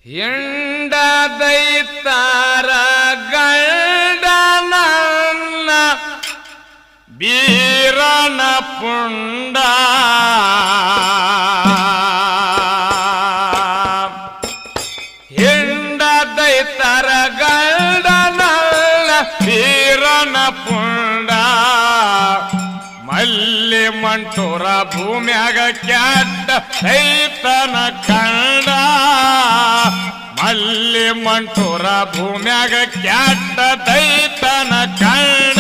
ಎಂಡದೈತಾರ ಗಂಡನನ್ನ ಬೀರನ ಪುಂಡ ಹೆಂಡದೈತಾರ ಗಂಡನಲ್ಲ ಬೀರನ ಪುಂಡ ಮಲ್ಲಿ ಮಂಟೂರ ಭೂಮ್ಯಾಗ ಕ್ಯಾಟ ರೈತನ ಕಂಡ ಮಲ್ಲಿ ಮಂಟೂರ ಭೂಮ್ಯಾಗ ಕ್ಯಾಟ ದೈತನ ಕಂಡ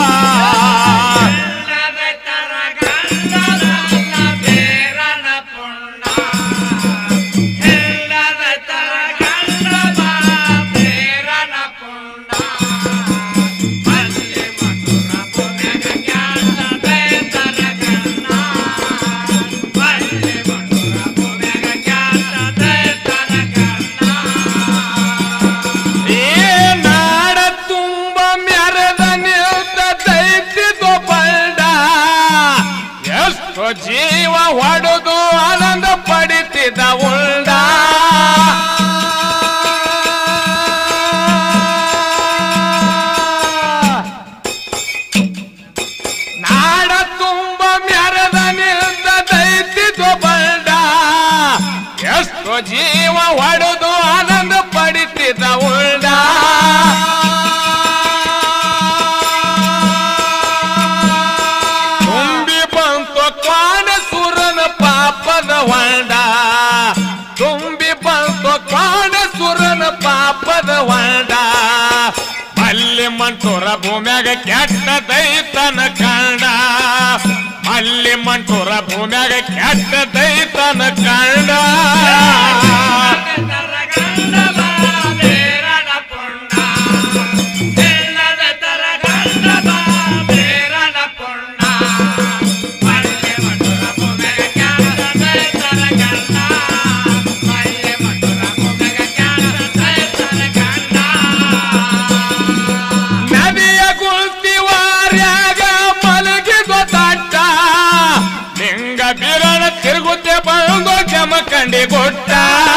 ಏ ನಾಡ ತುಂಬ ಮೆರೆದ ನಿಲ್ತ ದೈತ್ಯದು ಬಂಡ ಎಷ್ಟು ಜೀವ ಹೊಡೆದು ಆನಂದ ಪಡಿತಿದ ಉಂಡ ನಾಡ ತುಂಬ ಮೆರೆದ ನಿಲ್ತ ದೈತ್ಯದು ಬಂಡ ಎಷ್ಟು ಜೀವ ಹೊಡೆದು ಆನಂದ ಪಡಿತಿದ ಉಂಡ ತುಂಬಿ ಬಂತು ಕ್ವಾಣ ಸುರನ ಪಾಪದ ಹೊಂಡ ತುಂಬಿ ಬಂತು ಕ್ವಾಣ ಸುರನ ಪಾಪದ ಹೊಂಡ ಮಲ್ಲಿ ಮಂಟೂರ ಭೂಮ್ಯಾಗ ಕೆಟ್ಟ ದೈತನ ಕಂಡ ಮಲ್ಲಿ ಮಂಟೂರ ಭೂಮ್ಯಾಗ ಕೆಟ್ಟ ದೈತನ ಕಂಡ ನದಿಯ ಗುಳ್ತಿವಾರ್ಯಾಗ ಮಲಗಿದ ತಟ್ಟ ನಿಂಗ ಬಿರಣ ತಿರುಗುತ್ತೆ ಬಂದು ಜಮಖಂಡಿ ಗೊಟ್ಟ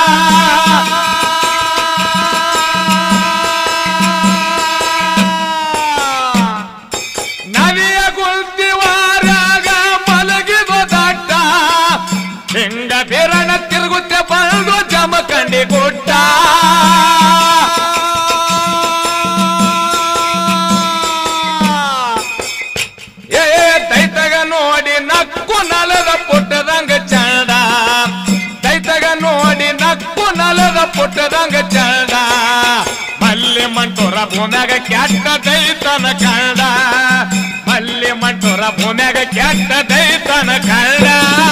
ನದಿಯ ಗುಳ್ತಿವಾರ್ಯಾಗ ಮಲಗಿದ ತಟ್ಟ ನಿಂಗ ಬಿರಣ ತಿರುಗುತ್ತೆ ಬಂದು ಜಮಖಂಡಿ ಗೊಟ್ಟ ಏ ದೈತಗ ನೋಡಿ ನಕ್ಕು ನಲದ ಪುಟ್ಟದಂಗ ಚಂದ ದೈತಗ ನೋಡಿ ನಕ್ಕು ನಲದ ಪುಟ್ಟದಂಗ ಚಂದ ಮಲ್ಲಿ ಮಂಟೂರ ಭೂಮ್ಯಾಗ ಕೆಟ್ಟ ದೈತನ ಕಂಡ ಮಲ್ಲಿ ಮಂಟೂರ ಭೂಮ್ಯಾಗ ಕೆಟ್ಟ ದೈತನ ಕಂಡ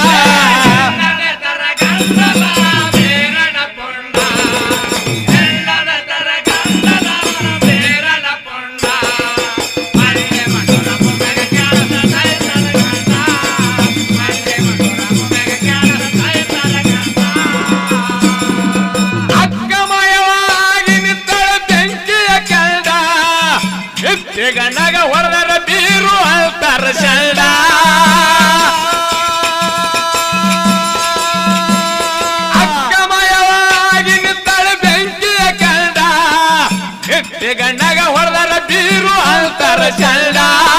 ಅಕ್ಕಮಯವಾಗಿ ನಿತ್ತಳ ಬೆಂಕಿಯ ಕಂಡ ಗಣಗ ಹೊರದರ ಬೀರು ಅಳ್ತಾರ ಶಂಡ ಅಕ್ಕಮಯವಾಗಿ ನಿತ್ತಳ ಬೆಂಕಿಯ ಕಂಡ ಗಣಗ ಹೊರದರ ಬೀರು ಅಳ್ತಾರ ಶಂಡ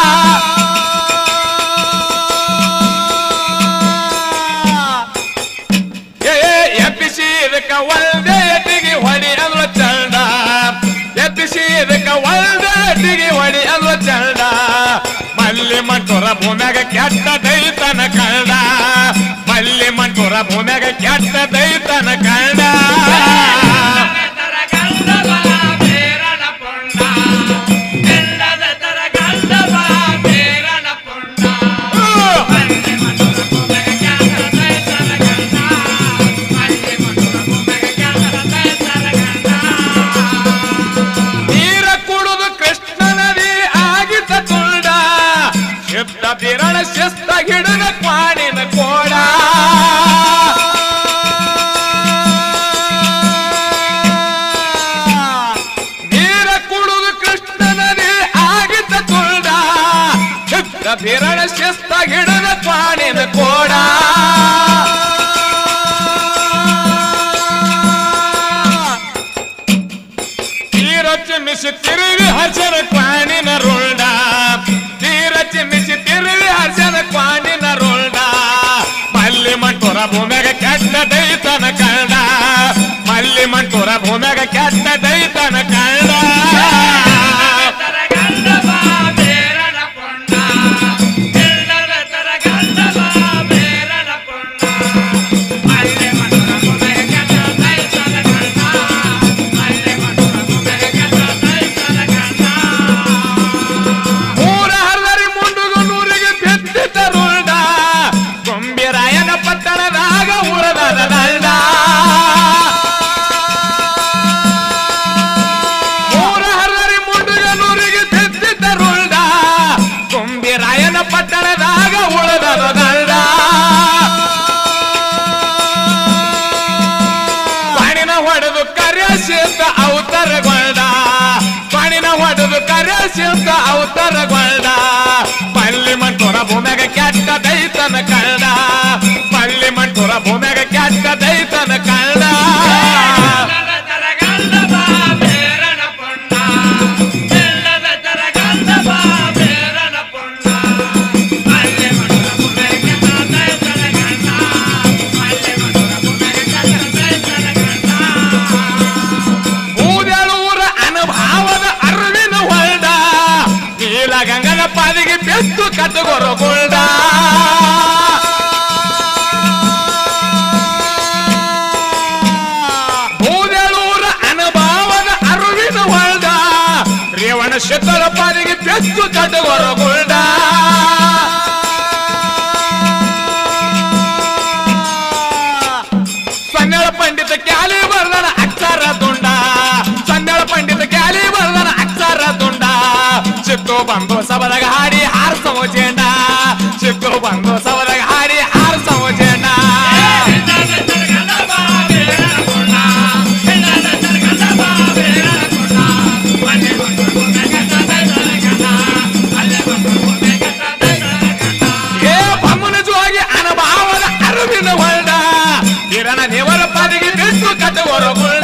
ಏ ಎಬ್ಬಿಸಿದಕ್ಕ ಒಳ್ಳೆ ಎಟ್ಟಿಗೆ ಹೊಡಿ ಅಲ್ವ ಚಂಡ ಎಬ್ಬಿಸಿದಕ್ಕ ಒಳ್ಳೆ ಎಟ್ಟಿಗೆ ಹೊಡಿ ಅಲ್ವ ಚಂಡ ಮಲ್ಲಿ ಮಂಟೂರ ಭೂಮ್ಯಾಗ ಕೆಟ್ಟ ದೈತನ ಕಂಡ ಮಲ್ಲಿ ಮಂಟೂರ ಭೂಮ್ಯಾಗ ಕೆಟ್ಟ ದೈತನ ಕಂಡ ನೀರ ಕುಡುದು ಕೃಷ್ಣ ನದಿ ಆಗಿದ್ದ ತುಂಡ ಶಿಫ್ಟ ಬಿರಣ ಶಿಸ್ತ ಹಿಡಿದ ಕ್ವಾಣಿನ ಕೋಡ ನೀರ ಕುಡುದು ಕೃಷ್ಣ ನದಿ ಆಗಿದ್ದ ತುಂಡ ಶಿಫ್ಟ ಬಿರಣ ಶಿಸ್ತ ಹಿಡಿದ ಕ್ವಾಣಿನ ಕೋಡ ಚಿಮ್ಮಿಸಿ ತಿರುವಿ ಹರ್ಷನ ಕ್ವಾಣಿನ ರುಳ್ಡ ತೀರ ಚಿಮ್ಮಿಸಿ ತಿರುವಿ ಹರ್ಷನ ಕ್ವಾಣಿನ ರುಳ್ಡ ಮಲ್ಲಿ ಮಂಟೂರ ಭೂಮ್ಯಾಗ ಕೆಟ್ಟ ದೈತನ ಕಂಡ ಮಲ್ಲಿ ಮಂಟೂರ ಭೂಮ್ಯಾಗ ಕೆಟ್ಟ ದೈತನ ಕಂಡ ಮೂರ ಹರ್ದರಿ ಮುಂಡುಗು ನೂರಿಗೆ ಬಿದ್ದಿದ್ದ ರುಳ್ಡ ಗೊಂಬಿರಾಯನ ಪಟ್ಟಣದಾಗ ಉಳದ ದಂಡ ಮೂರ ಹರ್ದರಿ ಮುಂಡುಗ ನೂರಿಗೆ ಬಿದ್ದಿದ್ದ ರುಳ್ಡ ಗೊಂಬಿರಾಯನ ಪಟ್ಟಣದಾಗ ಉಳದ ದಂಡ ಪಾಣಿನ ಹೊಡೆದು ಕರೆಸಿದ್ದ ಅವತರಗೊಂಡ ಪಾಣಿನ ಹೊಡೆದು ಕರೆಸಿದ್ದ ಅವತರಗೊಂಡ ಪಲ್ಲಿ ಮಂಟೂರ ಭೂಮ್ಯಾಗ ಕೆಟ್ಟ ದೈತನ ಕಂಡ ಪಲ್ಲಿ ಮಂಟೂರ ಭೂಮ್ಯಾಗ ಕೆಟ್ಟ ದೈತನ ಕಂಡ ಊದಳೂರ ಅನುಭಾವದ ಅರಿವಿನ ಹೊಲ್ಡ ನೀಲ ಗಂಗನ ಪಾದಿಗೆ ಬೆತ್ತು ಕಟ್ಟುಗೊರಗೊಳ್ಡ ಊದಳೂರ ಅನುಭಾವದ ಅರಿವಿನ ಹೊಲ್ಡ ರೇವಣ ಶೀತಳ ಪಾದಿಗೆ ಬೆತ್ತು ಕಟ್ಟುಗೊರಗೊಳ್ಡ ಸನ್ನೆಳ ಪಂಡಿತ ಕ್ಯಾಲಿ ಬರ್ದನ ಅಕ್ಷರ ತುಂಡ ಸನ್ನೆಳ ಪಂಡಿತ ಕ್ಯಾಲಿ ಬರ್ದನ ಅಕ್ಷರ ತುಂಡ ಚಿತ್ತು ಬಂದು ಸಬದಾಗ ಹಾಡಿ ಹಾರ್ಸವ ಜೇಂಡ ಚಿತ್ತು ಬಂದು ಸಬದಾಗ ಹಾಡಿ ಹಾರ್ಸವ ಜೇಂಡ ಏ ಬಮ್ಮನ ಜೋಗಿ ಅನುಭಾವದ ಅರಿವಿನ ಹೊಲ್ಡ ಕಿರಣ ದೇವರ ಪಾದಿಗೆ ಬಿಟ್ಟು ಕಟ್ಟುವರ ಗುಳ್ಡ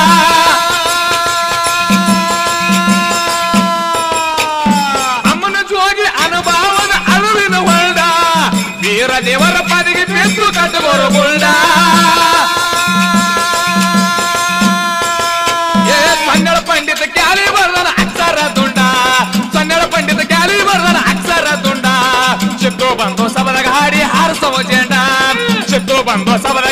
ಅಮ್ಮನ ಜೋಗಿ ಅನುಭಾವದ ಅರಿವಿನ ಹೊಲ್ಡ ವೀರ ದೇವರ ಪಾದಿಗೆ ಬಿಟ್ಟು ಕಟ್ಟುವರ ಗುಳ್ಡ ಏ ಸನ್ನೆಳ ಪಂಡಿತ ಕ್ಯಾಲಿ ಬರ್ದನ ಅಕ್ಷರ ತುಂಡ ಸನ್ನೆಳ ಪಂಡಿತ ಕ್ಯಾಲಿ ಬರ್ದನ ಅಕ್ಷರ ತುಂಡ ಚಿತ್ತು ಬಂದು ಸಬದಾಗ ಹಾಡಿ ಹಾರಿಸವ ಜೇಂಡ ಚಿತ್ತು ಬಂದು ಸಬದಾಗ